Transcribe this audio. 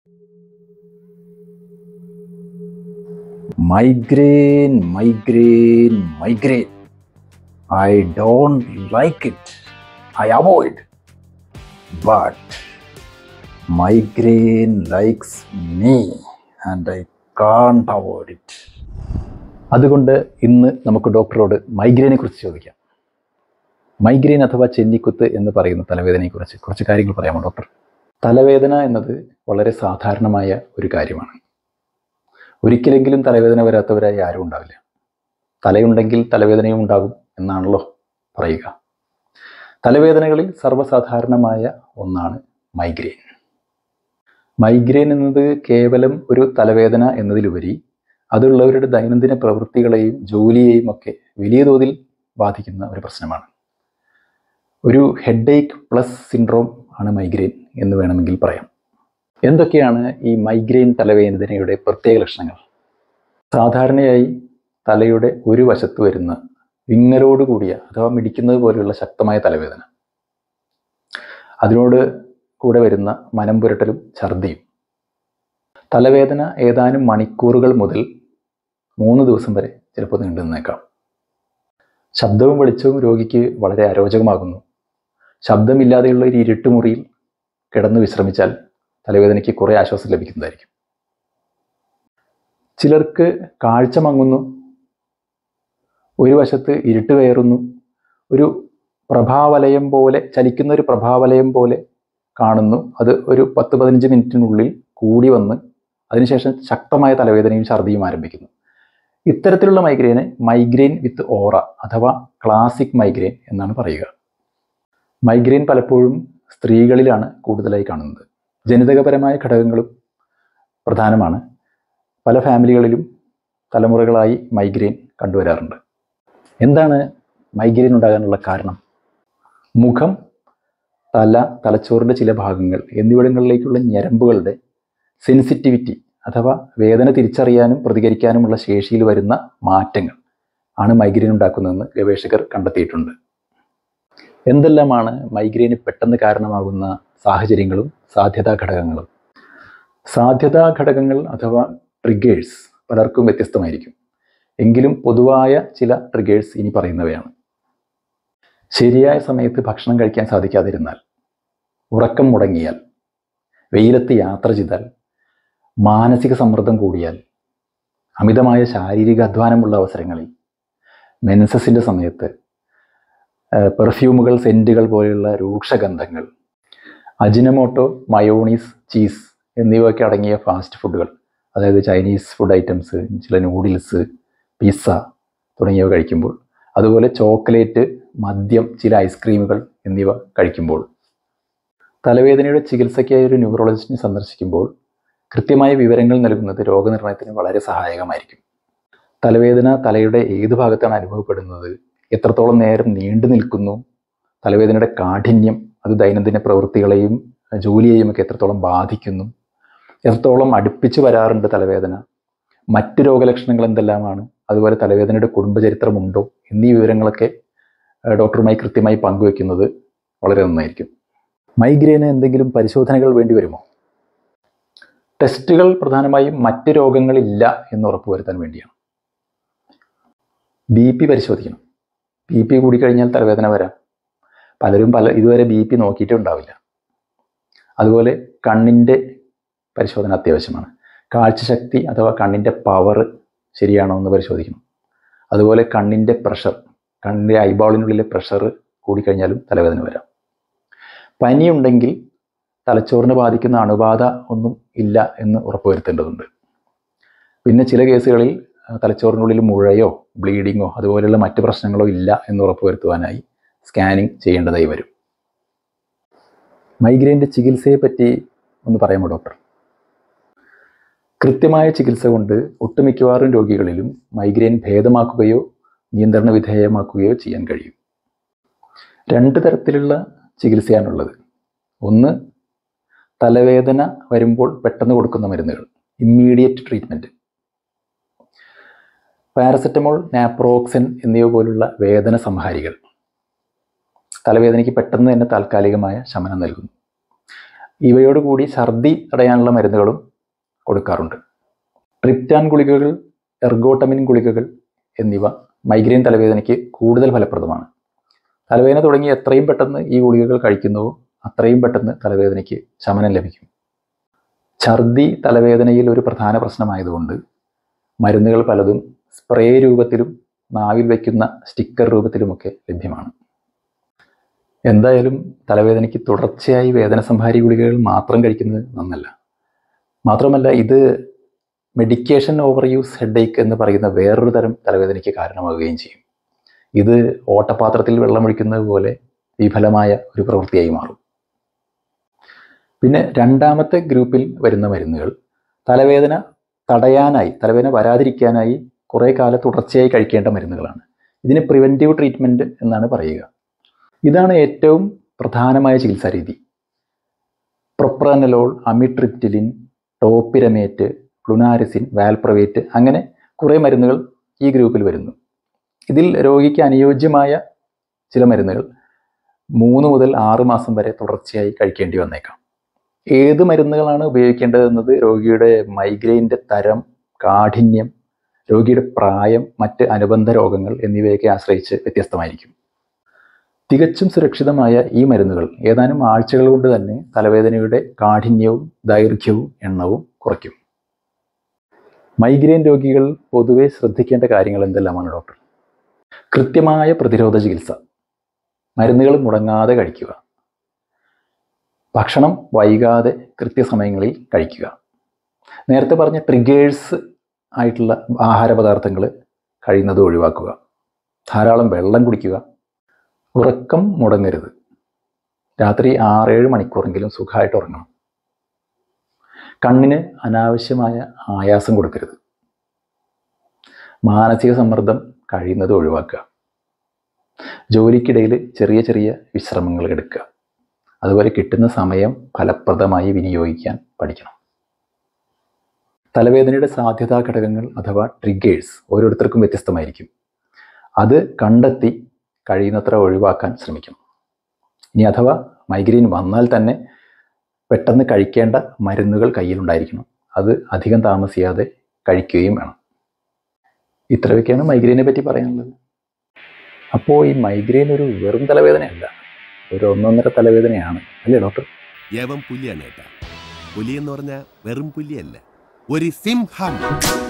Migraine, migraine, migraine. I don't like it. I avoid. But migraine likes me and I can't avoid it. അതുകൊണ്ട് ഇന്ന് നമുക്ക് ഡോക്ടറോട് മൈഗ്രെയിനെ കുറിച്ച് ചോദിക്കാം മൈഗ്രെയിൻ അഥവാ ചെന്നിക്കുത്ത് എന്ന് പറയുന്ന തലവേദനയെക്കുറിച്ച് കുറച്ച് കാര്യങ്ങൾ പറയാമോ ഡോക്ടർ തലവേദന എന്നത് വളരെ സാധാരണമായ ഒരു കാര്യമാണ് ഒരിക്കലെങ്കിലും തലവേദന വരാത്തവരായി ആരും ഉണ്ടാവില്ല തലയുണ്ടെങ്കിൽ തലവേദനയും ഉണ്ടാകും എന്നാണല്ലോ പറയുക തലവേദനകളിൽ സർവ്വസാധാരണമായ ഒന്നാണ് മൈഗ്രെയിൻ മൈഗ്രെയിൻ എന്നത് കേവലം ഒരു തലവേദന എന്നതിലുപരി അതുള്ളവരുടെ ദൈനംദിന പ്രവൃത്തികളെയും ജോലിയെയും ഒക്കെ വലിയ തോതിൽ ബാധിക്കുന്ന ഒരു പ്രശ്നമാണ് ഒരു ഹെഡേക്ക് പ്ലസ് സിൻഡ്രോം ആണ് മൈഗ്രെയിൻ എന്ന് വേണമെങ്കിൽ പറയാം എന്തൊക്കെയാണ് ഈ മൈഗ്രെയിൻ തലവേദനയുടെ പ്രത്യേക ലക്ഷണങ്ങൾ സാധാരണയായി തലയുടെ ഒരു വശത്ത് വരുന്ന വിങ്ങലോട് കൂടിയ അഥവാ മിടിക്കുന്നത് പോലെയുള്ള ശക്തമായ തലവേദന അതിനോട് കൂടെ വരുന്ന മനം പുരട്ടലും ഛർദിയും തലവേദന ഏതാനും മണിക്കൂറുകൾ മുതൽ മൂന്ന് ദിവസം വരെ ചിലപ്പോൾ നീണ്ടു നിന്നേക്കാം ശബ്ദവും വെളിച്ചവും രോഗിക്ക് വളരെ അരോചകമാകുന്നു ശബ്ദമില്ലാതെയുള്ള ഒരു ഇരുട്ടുമുറിയിൽ കിടന്ന് വിശ്രമിച്ചാൽ തലവേദനയ്ക്ക് കുറേ ആശ്വാസം ലഭിക്കുന്നതായിരിക്കും ചിലർക്ക് കാഴ്ച മങ്ങുന്നു ഒരു വശത്ത് ഇരുട്ട് കയറുന്നു ഒരു പ്രഭാവലയം പോലെ ചലിക്കുന്ന ഒരു പ്രഭാവലയം പോലെ കാണുന്നു അത് ഒരു പത്ത് പതിനഞ്ച് മിനിറ്റിനുള്ളിൽ കൂടി വന്ന് അതിനുശേഷം ശക്തമായ തലവേദനയും ഛർദിയും ആരംഭിക്കുന്നു ഇത്തരത്തിലുള്ള മൈഗ്രെയിന് മൈഗ്രെയിൻ വിത്ത് ഓറ അഥവാ ക്ലാസിക് മൈഗ്രെയിൻ എന്നാണ് പറയുക മൈഗ്രെയിൻ പലപ്പോഴും സ്ത്രീകളിലാണ് കൂടുതലായി കാണുന്നത് ജനിതകപരമായ ഘടകങ്ങളും പ്രധാനമാണ് പല ഫാമിലികളിലും തലമുറകളായി മൈഗ്രെയിൻ കണ്ടുവരാറുണ്ട് എന്താണ് മൈഗ്രെയിൻ ഉണ്ടാകാനുള്ള കാരണം മുഖം തല തലച്ചോറിൻ്റെ ചില ഭാഗങ്ങൾ എന്നിവിടങ്ങളിലേക്കുള്ള ഞരമ്പുകളുടെ സെൻസിറ്റിവിറ്റി അഥവാ വേദന തിരിച്ചറിയാനും പ്രതികരിക്കാനുമുള്ള ശേഷിയിൽ വരുന്ന മാറ്റങ്ങൾ ആണ് മൈഗ്രെയിൻ ഉണ്ടാക്കുന്നതെന്ന് ഗവേഷകർ കണ്ടെത്തിയിട്ടുണ്ട് എന്തെല്ലാമാണ് മൈഗ്രെയിന് പെട്ടെന്ന് കാരണമാകുന്ന സാഹചര്യങ്ങളും സാധ്യതാ ഘടകങ്ങളും സാധ്യതാ ഘടകങ്ങൾ അഥവാ ട്രിഗേഴ്സ് പലർക്കും വ്യത്യസ്തമായിരിക്കും എങ്കിലും പൊതുവായ ചില ട്രിഗേഴ്സ് ഇനി പറയുന്നവയാണ് ശരിയായ സമയത്ത് ഭക്ഷണം കഴിക്കാൻ സാധിക്കാതിരുന്നാൽ ഉറക്കം മുടങ്ങിയാൽ വെയിലത്ത് യാത്ര ചെയ്താൽ മാനസിക സമ്മർദ്ദം കൂടിയാൽ അമിതമായ ശാരീരിക അധ്വാനമുള്ള അവസരങ്ങളിൽ മെൻസസിൻ്റെ സമയത്ത് പെർഫ്യൂമുകൾ സെൻറ്റുകൾ പോലെയുള്ള രൂക്ഷഗന്ധങ്ങൾ അജിനമോട്ടോ മയോണീസ് ചീസ് എന്നിവയൊക്കെ അടങ്ങിയ ഫാസ്റ്റ് ഫുഡുകൾ അതായത് ചൈനീസ് ഫുഡ് ഐറ്റംസ് ചില നൂഡിൽസ് പിസ്സ തുടങ്ങിയവ കഴിക്കുമ്പോൾ അതുപോലെ ചോക്ലേറ്റ് മദ്യം ചില ഐസ്ക്രീമുകൾ എന്നിവ കഴിക്കുമ്പോൾ തലവേദനയുടെ ചികിത്സയ്ക്കായി ഒരു ന്യൂറോളജിസ്റ്റിനെ സന്ദർശിക്കുമ്പോൾ കൃത്യമായ വിവരങ്ങൾ നൽകുന്നത് രോഗനിർണയത്തിന് വളരെ സഹായകമായിരിക്കും തലവേദന തലയുടെ ഏത് ഭാഗത്താണ് അനുഭവപ്പെടുന്നത് എത്രത്തോളം നേരം നീണ്ടു നിൽക്കുന്നു തലവേദനയുടെ കാഠിന്യം അത് ദൈനംദിന പ്രവൃത്തികളെയും ജോലിയെയും ഒക്കെ എത്രത്തോളം ബാധിക്കുന്നു എത്രത്തോളം അടുപ്പിച്ച് വരാറുണ്ട് തലവേദന മറ്റ് രോഗലക്ഷണങ്ങൾ എന്തെല്ലാമാണ് അതുപോലെ തലവേദനയുടെ കുടുംബചരിത്രമുണ്ടോ എന്നീ വിവരങ്ങളൊക്കെ ഡോക്ടറുമായി കൃത്യമായി പങ്കുവെക്കുന്നത് വളരെ നന്നായിരിക്കും മൈഗ്രെയിന് എന്തെങ്കിലും പരിശോധനകൾ വേണ്ടി വരുമോ ടെസ്റ്റുകൾ പ്രധാനമായും മറ്റ് രോഗങ്ങളില്ല എന്ന് ഉറപ്പുവരുത്താൻ വേണ്ടിയാണ് ബി പി പരിശോധിക്കണം ബി പി കൂടിക്കഴിഞ്ഞാൽ തലവേദന വരാം പലരും പല ഇതുവരെ ബി പി നോക്കിയിട്ടേ ഉണ്ടാവില്ല അതുപോലെ കണ്ണിൻ്റെ പരിശോധന അത്യാവശ്യമാണ് കാഴ്ചശക്തി അഥവാ കണ്ണിൻ്റെ പവർ ശരിയാണോ എന്ന് പരിശോധിക്കണം അതുപോലെ കണ്ണിൻ്റെ പ്രഷർ കണ്ണിൻ്റെ ഐബോളിനുള്ളിലെ പ്രഷർ കൂടിക്കഴിഞ്ഞാലും തലവേദന വരാം പനിയുണ്ടെങ്കിൽ തലച്ചോറിനെ ബാധിക്കുന്ന അണുബാധ ഒന്നും ഇല്ല എന്ന് ഉറപ്പുവരുത്തേണ്ടതുണ്ട് പിന്നെ ചില കേസുകളിൽ തലച്ചോറിനുള്ളിൽ മുഴയോ ബ്ലീഡിങ്ങോ അതുപോലെയുള്ള മറ്റ് പ്രശ്നങ്ങളോ ഇല്ല എന്ന് ഉറപ്പുവരുത്തുവാനായി സ്കാനിങ് ചെയ്യേണ്ടതായി വരും മൈഗ്രെയിൻ്റെ ചികിത്സയെ പറ്റി ഒന്ന് പറയാമോ ഡോക്ടർ കൃത്യമായ ചികിത്സ കൊണ്ട് ഒട്ടുമിക്കവാറും രോഗികളിലും മൈഗ്രെയിൻ ഭേദമാക്കുകയോ നിയന്ത്രണ വിധേയമാക്കുകയോ ചെയ്യാൻ കഴിയും രണ്ട് തരത്തിലുള്ള ചികിത്സയാണുള്ളത് ഒന്ന് തലവേദന വരുമ്പോൾ പെട്ടെന്ന് കൊടുക്കുന്ന മരുന്നുകൾ ഇമ്മീഡിയറ്റ് ട്രീറ്റ്മെൻറ്റ് പാരസെറ്റമോൾ നാപ്രോക്സൻ എന്നിവ പോലുള്ള വേദന സംഹാരികൾ തലവേദനയ്ക്ക് പെട്ടെന്ന് തന്നെ താൽക്കാലികമായ ശമനം നൽകുന്നു ഇവയോടുകൂടി ഛർദി തടയാനുള്ള മരുന്നുകളും കൊടുക്കാറുണ്ട് ട്രിപ്റ്റാൻ ഗുളികകൾ എർഗോട്ടമിൻ ഗുളികകൾ എന്നിവ മൈഗ്രെയിൻ തലവേദനയ്ക്ക് കൂടുതൽ ഫലപ്രദമാണ് തലവേദന തുടങ്ങി എത്രയും പെട്ടെന്ന് ഈ ഗുളികകൾ കഴിക്കുന്നുവോ അത്രയും പെട്ടെന്ന് തലവേദനയ്ക്ക് ശമനം ലഭിക്കും ഛർദി തലവേദനയിൽ ഒരു പ്രധാന പ്രശ്നമായതുകൊണ്ട് മരുന്നുകൾ പലതും സ്പ്രേ രൂപത്തിലും നാവിൽ വയ്ക്കുന്ന സ്റ്റിക്കർ രൂപത്തിലുമൊക്കെ ലഭ്യമാണ് എന്തായാലും തലവേദനയ്ക്ക് തുടർച്ചയായി വേദന സംഹാരി ഗുളികകൾ മാത്രം കഴിക്കുന്നത് നന്നല്ല മാത്രമല്ല ഇത് മെഡിക്കേഷൻ ഓവർ യൂസ് ഹെഡേക്ക് എന്ന് പറയുന്ന വേറൊരു തരം തലവേദനയ്ക്ക് കാരണമാവുകയും ചെയ്യും ഇത് ഓട്ടപാത്രത്തിൽ വെള്ളമൊഴിക്കുന്നത് പോലെ വിഫലമായ ഒരു പ്രവൃത്തിയായി മാറും പിന്നെ രണ്ടാമത്തെ ഗ്രൂപ്പിൽ വരുന്ന മരുന്നുകൾ തലവേദന തടയാനായി തലവേദന വരാതിരിക്കാനായി കുറേ കാലം തുടർച്ചയായി കഴിക്കേണ്ട മരുന്നുകളാണ് ഇതിന് പ്രിവെൻറ്റീവ് ട്രീറ്റ്മെൻറ്റ് എന്നാണ് പറയുക ഇതാണ് ഏറ്റവും പ്രധാനമായ ചികിത്സാ രീതി പ്രൊപ്രാനലോൾ അമിട്രിപ്റ്റിലിൻ ടോപ്പിരമേറ്റ് ഫ്ലുനാരിസിൻ വാൽപ്രവേറ്റ് അങ്ങനെ കുറേ മരുന്നുകൾ ഈ ഗ്രൂപ്പിൽ വരുന്നു ഇതിൽ രോഗിക്ക് അനുയോജ്യമായ ചില മരുന്നുകൾ മൂന്ന് മുതൽ ആറ് മാസം വരെ തുടർച്ചയായി കഴിക്കേണ്ടി വന്നേക്കാം ഏത് മരുന്നുകളാണ് ഉപയോഗിക്കേണ്ടതെന്നത് രോഗിയുടെ മൈഗ്രെയിൻ്റെ തരം കാഠിന്യം രോഗിയുടെ പ്രായം മറ്റ് അനുബന്ധ രോഗങ്ങൾ എന്നിവയൊക്കെ ആശ്രയിച്ച് വ്യത്യസ്തമായിരിക്കും തികച്ചും സുരക്ഷിതമായ ഈ മരുന്നുകൾ ഏതാനും ആഴ്ചകൾ കൊണ്ട് തന്നെ തലവേദനയുടെ കാഠിന്യവും ദൈർഘ്യവും എണ്ണവും കുറയ്ക്കും മൈഗ്രെയിൻ രോഗികൾ പൊതുവെ ശ്രദ്ധിക്കേണ്ട കാര്യങ്ങൾ എന്തെല്ലാമാണ് ഡോക്ടർ കൃത്യമായ പ്രതിരോധ ചികിത്സ മരുന്നുകൾ മുടങ്ങാതെ കഴിക്കുക ഭക്ഷണം വൈകാതെ കൃത്യസമയങ്ങളിൽ കഴിക്കുക നേരത്തെ പറഞ്ഞ ട്രിഗേഴ്സ് ആയിട്ടുള്ള ആഹാര പദാർത്ഥങ്ങൾ കഴിയുന്നത് ഒഴിവാക്കുക ധാരാളം വെള്ളം കുടിക്കുക ഉറക്കം മുടങ്ങരുത് രാത്രി ആറേഴ് മണിക്കൂറെങ്കിലും സുഖമായിട്ട് ഉറങ്ങണം കണ്ണിന് അനാവശ്യമായ ആയാസം കൊടുക്കരുത് മാനസിക സമ്മർദ്ദം കഴിയുന്നത് ഒഴിവാക്കുക ജോലിക്കിടയിൽ ചെറിയ ചെറിയ വിശ്രമങ്ങൾ എടുക്കുക അതുപോലെ കിട്ടുന്ന സമയം ഫലപ്രദമായി വിനിയോഗിക്കാൻ പഠിക്കണം തലവേദനയുടെ സാധ്യതാ ഘടകങ്ങൾ അഥവാ ട്രിഗേഴ്സ് ഓരോരുത്തർക്കും വ്യത്യസ്തമായിരിക്കും അത് കണ്ടെത്തി കഴിയുന്നത്ര ഒഴിവാക്കാൻ ശ്രമിക്കണം ഇനി അഥവാ മൈഗ്രെയിൻ വന്നാൽ തന്നെ പെട്ടെന്ന് കഴിക്കേണ്ട മരുന്നുകൾ കയ്യിലുണ്ടായിരിക്കണം അത് അധികം താമസിയാതെ കഴിക്കുകയും വേണം ഇത്രയൊക്കെയാണ് മൈഗ്രെയിനെ പറ്റി പറയാനുള്ളത് അപ്പോൾ ഈ മൈഗ്രെയിൻ ഒരു വെറും തലവേദനയല്ല ഒരു ഒന്നൊന്നര തലവേദനയാണ് അല്ലേ ഡോക്ടർ യവൻ പുലിയാണ് കേട്ടാ പുലി എന്ന് പറഞ്ഞാൽ വെറും പുലിയല്ല ഒരു സിംഹം